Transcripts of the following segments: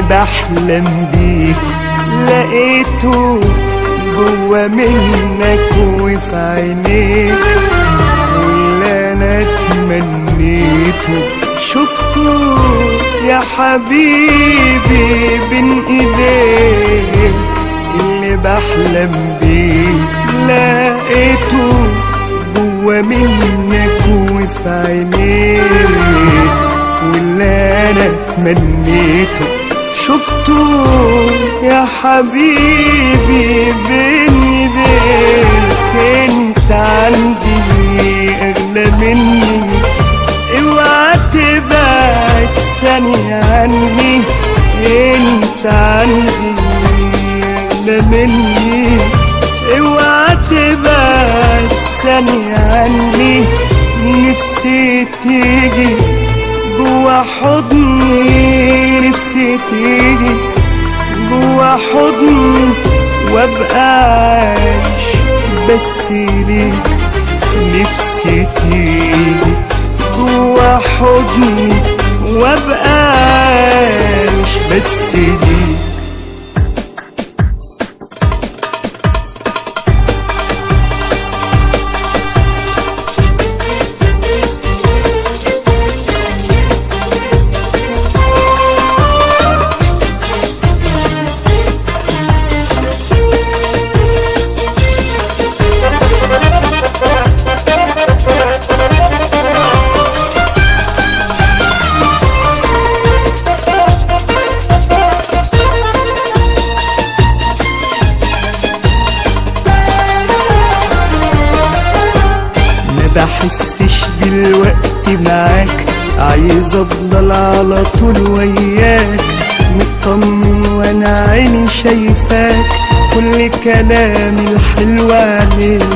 بحلم بيه لقيته جوا منك وفي عينيك واللي انا اتمنيته شفته يا حبيبي بين ايديك اللي بحلم بيه لقيته جوا منك وفي عينيك واللي انا اتمنيته شفته يا حبيبي بين ايديك انت عندي اغلى مني اوعى تبعد ثانية عني انت عندي اغلى مني اوعى تبعد ثانية عني نفسي تيجي جوا حضني نفسي تيجي جوا حضني وابقى عايش بس ليك نفسي تيجي جوا حضني وابقى عايش بس ليك ما بحسش بالوقت معاك عايز افضل على طول وياك مطمن وانا عيني شايفاك كل كلامي الحلو عليك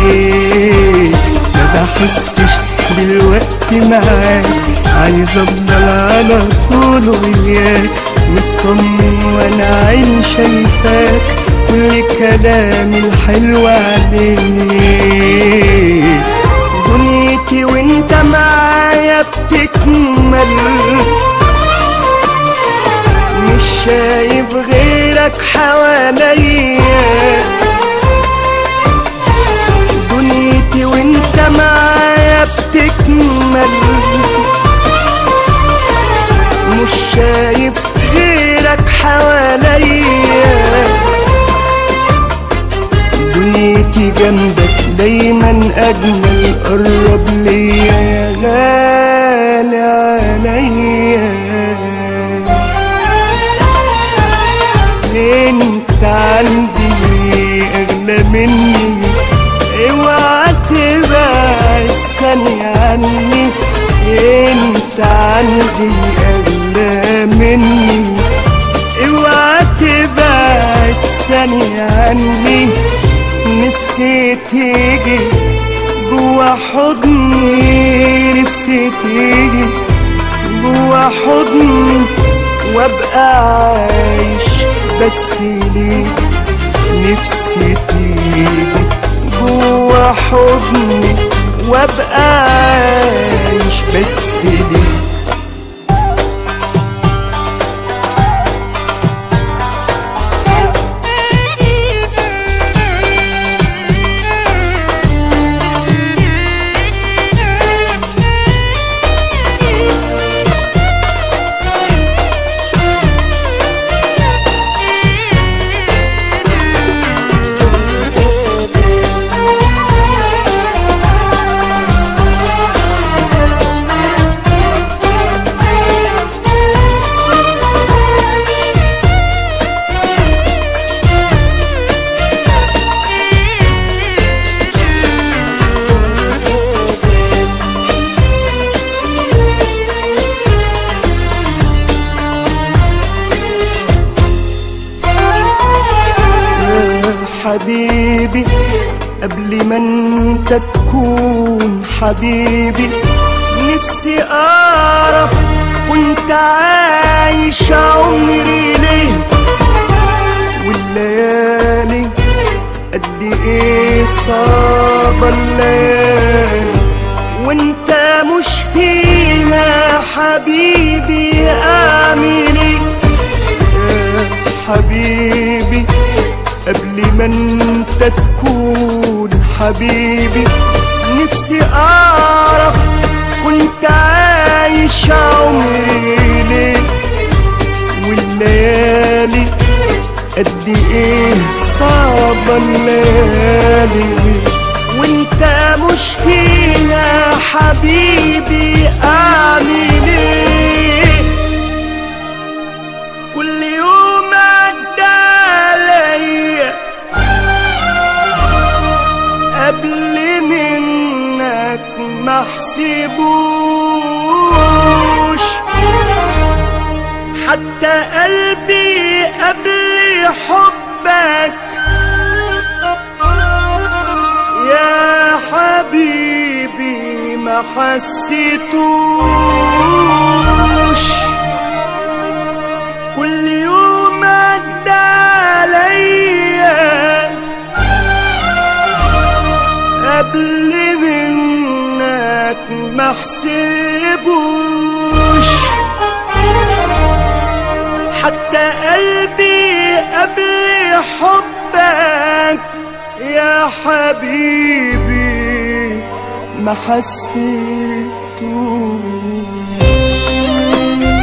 ما بحسش بالوقت معاك عايز افضل على طول وياك مطمن وانا عيني شايفاك كل كلامي الحلو عليك دنيتي وانت معايا بتكمل مش شايف غيرك حواليا دنيتي وانت معايا بتكمل مش شايف غيرك حواليا دنيتي جنبك دايما اجمل قرب ليا يا غالي عليا انت عندي اغلى مني اوعى تبعد ثانية عني انت عندي اغلى مني اوعى تبعد ثانية عني نفسي تيجي جوا حضني نفسي تيجي جوا حضني وابقى عايش بس ليك نفسي تيجي جوا حضني وابقى عايش بس ليك يا حبيبي قبل ما انت تكون حبيبي نفسي اعرف كنت عايش عمري ليه والليالي قد ايه صعبة الليالي وانت مش فيها حبيبي اعمل ايه حبيبي قبل ما انت تكون حبيبي نفسي اعرف كنت عايش عمري ليه والليالي قد ايه صعبة الليالي وانت مش فيها حبيبي اعمل ايه كل يوم عدى عليا قبل منك ما احسبوش حتى قلبي قبل حبك يا حبيبي ما حسيتوش كل يوم عدى عليا قبل منك ما احسبوش حتى قلبي قبل حبك يا حبيبي ما حسيتوش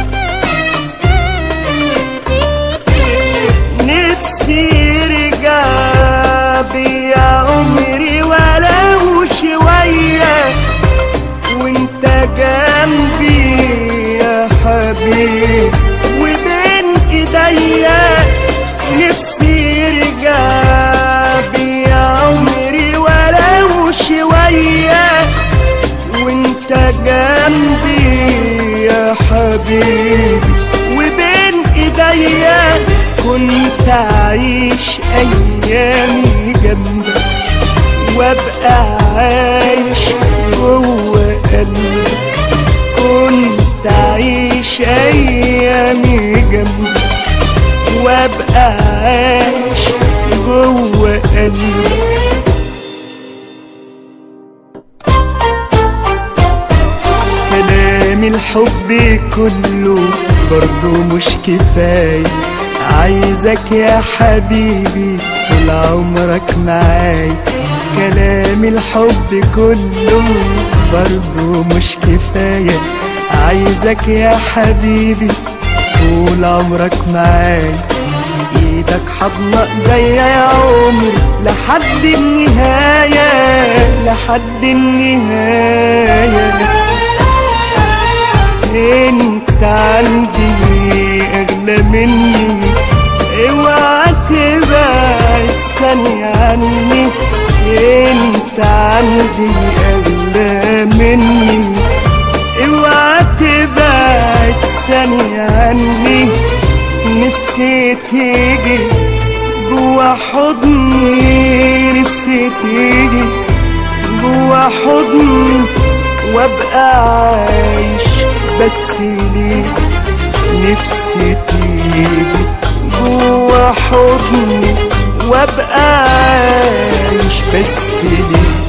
نفسي يرجع بيا عمري ولو شوية وانت جنبي يا حبيبي وبين ايديا نفسي يرجع بيا عمري ولو شوية وانت جنبي يا حبيبي وبين ايديا كنت اعيش ايامي جنبك وابقى عايش جوه قلبك كنت اعيش ايامي جنبك وابقى عايش جوه قلبك كلام الحب كله برضه مش كفاية عايزك يا حبيبي طول عمرك معايا كلام الحب كله برضه مش كفاية عايزك يا حبيبي طول عمرك معايا ايدك حضنة ايديا يا عمري لحد النهاية لحد النهاية انت عندي اغلى مني اوعى تبعد ثانية عني انت عندي اغلى مني اوعى تبعد ثانية عني نفسي تيجي جوا حضني نفسي تيجي جوا حضني وابقى عايش بس ليك نفسي تيجي جوا حضني وابقى عايش بس ليك